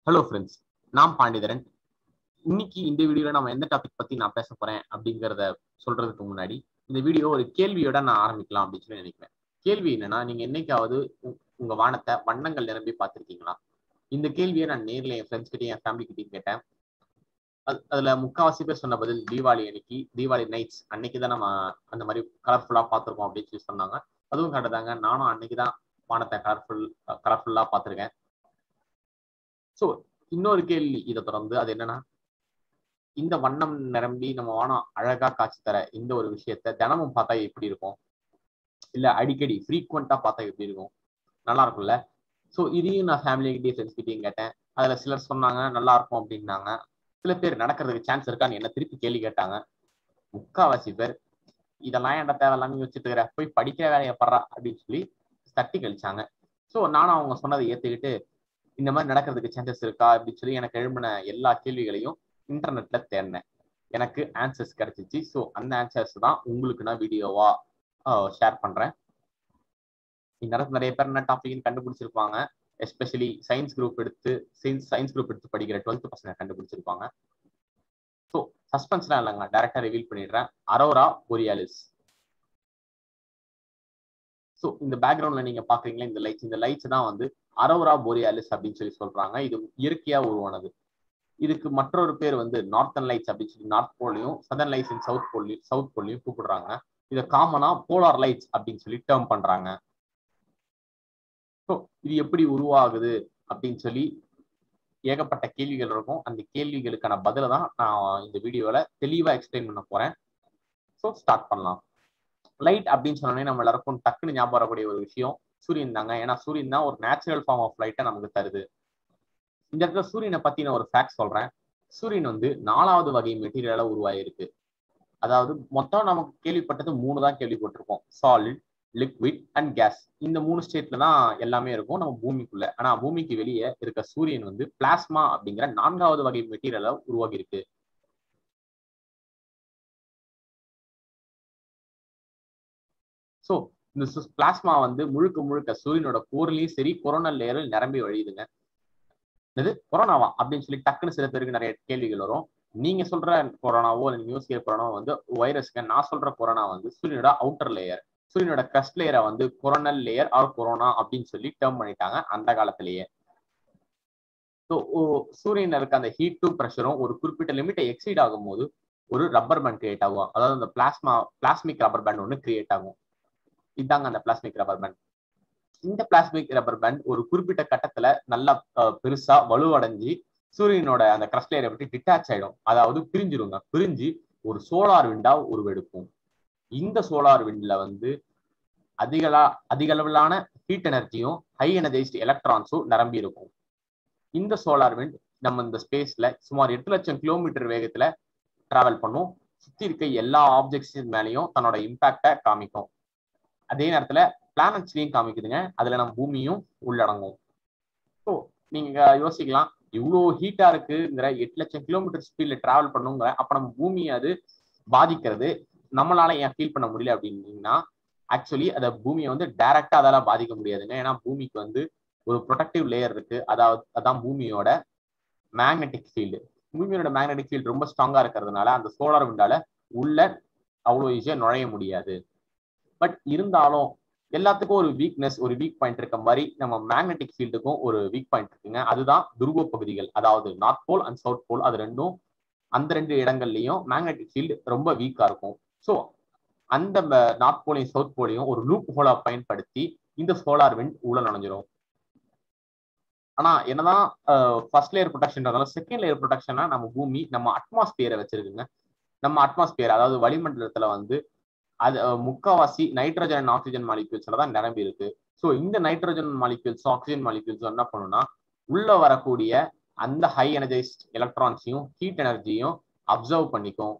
hello friends நான் பாண்டிதரன் இன்னைக்கு இந்த வீடியோல நம்ம எந்த டாபிக் பத்தி நான் பேச போறேன் அப்படிங்கிறத சொல்றதுக்கு முன்னாடி இந்த வீடியோ ஒரு கேள்வியோட நான் ஆரம்பிக்கலாம் அப்படின்னு சொல்லி நினைக்கிறேன் கேள்வி என்னன்னா நீங்க என்னைக்காவது உ- உங்க வானத்தை வண்ணங்கள் நிரம்பி பார்த்திருக்கீங்களா இந்த கேள்வியை நான் நேர்ல என் ஃப்ரெண்ட்ஸ் கிட்டயும் என் ஃபேமிலி கிட்டயும் கேட்டேன் அது- அதுல முக்காவாசி பேர் சொன்ன பதில் தீபாவளி அன்னைக்கு தீபாவளி நைட்ஸ் அன்னைக்கு தான் நம்ம அந்த மாதிரி கலர்ஃபுல்லா பார்த்திருக்கோம் அப்படின்னு சொல்லி சொன்னாங்க அதுவும் கரெக்டாங்க நானும் அன்னைக்கு தான் வானத்தை கலர்ஃபுல் கலர்ஃபுல்லா பார்த்திருக்கேன் ஸோ இன்னொரு கேள்வி இதை தொடர்ந்து அது என்னன்னா இந்த வண்ணம் நிரம்பி நம்ம வானம் அழகா காட்சி தர இந்த ஒரு விஷயத்த தினமும் பார்த்தா எப்படி இருக்கும் இல்ல அடிக்கடி ஃப்ரீக்வெண்டா பார்த்தா எப்படி இருக்கும் நல்லா இருக்கும்ல ஸோ இதையும் நான் ஃபேமிலி கிட்டே ஃப்ரெண்ட்ஸ் கிட்டேயும் கேட்டேன் அதுல சிலர் சொன்னாங்க நல்லா இருக்கும் அப்படின்னாங்க சில பேர் நடக்கிறதுக்கு சான்ஸ் இருக்கான்னு என்ன திருப்பி கேள்வி கேட்டாங்க முக்காவாசி பேர் இதெல்லாம் என்கிட்ட தேவையில்லாம வச்சுட்டு இருக்கிற போய் படிக்கிற வேலையை படுறா அப்படின்னு சொல்லி தட்டி கழிச்சாங்க ஸோ நானும் அவங்க சொன்னதை ஏத்துக்கிட்டு இந்த மாதிரி நடக்கிறதுக்கு சான்சஸ் இருக்கா அப்படின்னு சொல்லி எனக்கு எழும்பின எல்லா கேள்விகளையும் இன்டர்நெட்ல தேடினேன் எனக்கு ஆன்சர்ஸ் கிடைச்சிச்சு ஸோ அந்த ஆன்சர்ஸ் தான் உங்களுக்கு நான் வீடியோவா ஷேர் பண்றேன் இந்நேரத்தில் நிறைய பேர் என்ன டாபிக்னு கண்டுபிடிச்சிருப்பாங்க எஸ்பெஷலி சயின்ஸ் குரூப் எடுத்து சயின்ஸ் சயின்ஸ் குரூப் எடுத்து படிக்கிற டுவெல்த் பசங்க கண்டுபிடிச்சிருப்பாங்க ஸோ சஸ்பென்ஸ்லாம் இல்லைங்க டேரக்டா ரிவீல் பண்ணிடுறேன் அரோரா ஒரியாலிஸ் ஸோ இந்த பேக்ரவுண்ட்ல நீங்க பாக்குறீங்களா இந்த லைட்ஸ் இந்த லைட்ஸ் தான் வந்து அரோரா போரியாலிஸ் அப்படின்னு சொல்லி சொல்றாங்க இது இயற்கையா உருவானது இதுக்கு மற்றொரு பேர் வந்து நார்த்தன் லைட்ஸ் அப்படின்னு சொல்லி நார்த் போலையும் சதர்ன் லைட்ஸ் இன் சவுத் போலையும் சவுத் போலையும் கூப்பிடுறாங்க இதை காமனா போலார் லைட்ஸ் அப்படின்னு சொல்லி டேர்ம் பண்றாங்க ஸோ இது எப்படி உருவாகுது அப்படின்னு சொல்லி ஏகப்பட்ட கேள்விகள் இருக்கும் அந்த கேள்விகளுக்கான பதிலை தான் நான் இந்த வீடியோல தெளிவா எக்ஸ்பிளைன் பண்ண போறேன் ஸோ ஸ்டார்ட் பண்ணலாம் லைட் அப்படின்னு சொன்னோடனே நம்ம எல்லாருக்கும் டக்குன்னு ஞாபகம் வரக்கூடிய ஒரு விஷயம் சூரியன் தாங்க ஏன்னா சூரியன் தான் ஒரு நேச்சுரல் ஃபார்ம் ஆஃப் லைட்டை நமக்கு தருது இந்த இடத்துல சூரியனை பத்தி நான் ஒரு ஃபேக்ட் சொல்றேன் சூரியன் வந்து நாலாவது வகை மெட்டீரியலா உருவாயிருக்கு அதாவது மொத்தம் நமக்கு கேள்விப்பட்டது மூணு தான் கேள்விப்பட்டிருக்கோம் சாலிட் லிக்விட் அண்ட் கேஸ் இந்த மூணு ஸ்டேட்ல தான் எல்லாமே இருக்கும் நம்ம பூமிக்குள்ள ஆனா பூமிக்கு வெளியே இருக்க சூரியன் வந்து பிளாஸ்மா அப்படிங்கிற நான்காவது வகை மெட்டீரியலா உருவாகி இருக்கு ஸோ இந்த பிளாஸ்மா வந்து முழுக்க முழுக்க சூரியனோட கோர்லயும் சரி கொரோனா லேயரும் நிரம்பி வழியுதுங்க இது கொரோனாவா அப்படின்னு சொல்லி டக்குன்னு சில பேருக்கு நிறைய கேள்விகள் வரும் நீங்க சொல்ற கொரோனாவோ இல்லை நியூஸ் கொரோனாவோ வந்து வைரஸ்க்கு நான் சொல்ற கொரோனா வந்து சூரியனோட அவுட்டர் லேயர் சூரியனோட கிரஸ்ட் லேயரை வந்து கொரோனல் லேயர் ஆர் கொரோனா அப்படின்னு சொல்லி டேர்ம் பண்ணிட்டாங்க அந்த காலத்திலேயே ஸோ சூரியன்ல இருக்க அந்த ஹீட் டு ப்ரெஷரும் ஒரு குறிப்பிட்ட லிமிட்டை எக்ஸீட் ஆகும்போது ஒரு ரப்பர் பேண்ட் கிரியேட் ஆகும் அதாவது அந்த பிளாஸ்மா பிளாஸ்மிக் ரப்பர் பேண்ட் ஒன்று கிரியேட் ஆகும் இதாங்க அந்த பிளாஸ்மிக் ரப்பர் பேண்ட் இந்த பிளாஸ்மிக் ரப்பர் பேண்ட் ஒரு குறிப்பிட்ட கட்டத்துல நல்லா அஹ், பெருசா வலுவடைஞ்சு சூரியனோட அந்த கிரஸ்ட் லேயரை விட்டு டிட்டாச் ஆயிடும் அதாவது பிரிஞ்சிருங்க பிரிஞ்சு ஒரு சோலார் விண்டா உருவெடுக்கும் இந்த சோலார் விண்ட்ல வந்து அதிகளா அதிக அளவிலான ஹீட் எனர்ஜியும் ஹை எனர்ஜைஸ்ட் எலக்ட்ரான்ஸும் நிரம்பி இருக்கும் இந்த சோலார் விண்ட் நம்ம இந்த ஸ்பேஸ்ல சுமார் எட்டு லட்சம் கிலோமீட்டர் வேகத்துல டிராவல் பண்ணும் சுத்தி இருக்க எல்லா ஆப்ஜெக்ட்ஸ் மேலேயும் தன்னோட இம்பாக்டை காமிக்கும் அதே நேரத்துல பிளானட்ஸ்லயும் காமிக்குதுங்க அதுல நம்ம பூமியும் உள்ளடங்கும் ஸோ நீங்க யோசிக்கலாம் இவ்வளோ ஹீட்டா இருக்குங்கிற எட்டு லட்சம் கிலோமீட்டர் ஸ்பீட்ல டிராவல் பண்ணுங்கிற அப்ப நம்ம பூமியை அது பாதிக்கிறது நம்மளால ஏன் ஃபீல் பண்ண முடியல அப்படின்னீங்கன்னா ஆக்சுவலி அதை பூமியை வந்து டைரக்டா அதால பாதிக்க முடியாதுங்க ஏன்னா பூமிக்கு வந்து ஒரு ப்ரொடக்டிவ் லேயர் இருக்கு அதாவது அதான் பூமியோட மேக்னெட்டிக் ஃபீல்டு பூமியோட மேக்னெட்டிக் ஃபீல்டு ரொம்ப ஸ்ட்ராங்கா இருக்கிறதுனால அந்த சோலார் விண்டால உள்ள அவ்வளோ ஈஸியா நுழைய முடியாது பட் இருந்தாலும் எல்லாத்துக்கும் ஒரு வீக்னஸ் ஒரு வீக் பாயிண்ட் இருக்க மாதிரி நம்ம மேக்னெட்டிக் ஃபீல்டுக்கும் ஒரு வீக் பாயிண்ட் இருக்குங்க அதுதான் துருவ பகுதிகள் அதாவது north pole and south pole அது ரெண்டும் அந்த ரெண்டு இடங்கள்லயும் மேக்னெட்டிக் ஃபீல்டு ரொம்ப வீக்கா இருக்கும் ஸோ அந்த நார்த் போலையும் சவுத் போலையும் ஒரு லூப் ஹோலா பயன்படுத்தி இந்த சோலார் விண்ட் உள்ள நுழைஞ்சிரும் ஆனா என்னதான் first layer protection second layer ப்ரொடக்ஷனா நம்ம பூமி நம்ம அட்மாஸ்பியரை வச்சிருக்குங்க நம்ம அட்மாஸ்பியர் அதாவது வளிமண்டலத்துல வந்து அது அஹ், முக்காவாசி நைட்ரஜன் அண்ட் ஆக்சிஜன் மாலிக்யூல்ஸ்ல தான் நிரம்பி இருக்கு ஸோ இந்த நைட்ரஜன் மாலிக்யூல்ஸ் ஆக்சிஜன் மாலிக்யூல்ஸ் என்ன பண்ணுன்னா உள்ள வரக்கூடிய அந்த ஹை எனர்ஜைஸ்ட் எலக்ட்ரான்ஸையும் ஹீட் எனர்ஜியும் அப்சர்வ் பண்ணிக்கும்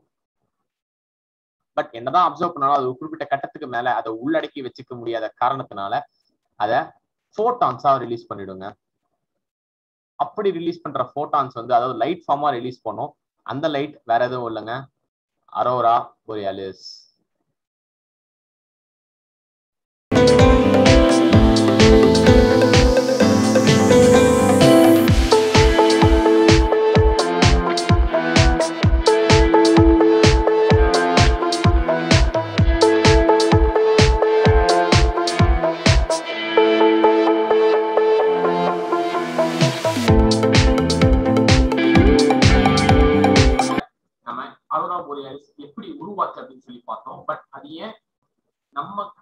பட் என்னதான் அப்சர்வ் பண்ணாலும் அது ஒரு குறிப்பிட்ட கட்டத்துக்கு மேல அதை உள்ளடக்கி வச்சுக்க முடியாத காரணத்தினால அதை ஃபோட்டான்ஸா ரிலீஸ் பண்ணிடுங்க அப்படி ரிலீஸ் பண்ற ஃபோட்டான்ஸ் வந்து அதாவது லைட் ஃபார்மா ரிலீஸ் பண்ணும் அந்த லைட் வேற எதுவும் இல்லைங்க அரோரா borealis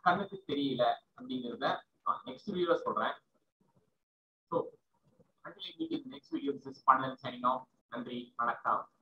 கண்ணுக்கு தெரியல அப்படிங்கிறத நான் நெக்ஸ்ட் வீடியோல சொல்றேன் so next video this is Pannal signing off நன்றி வணக்கம்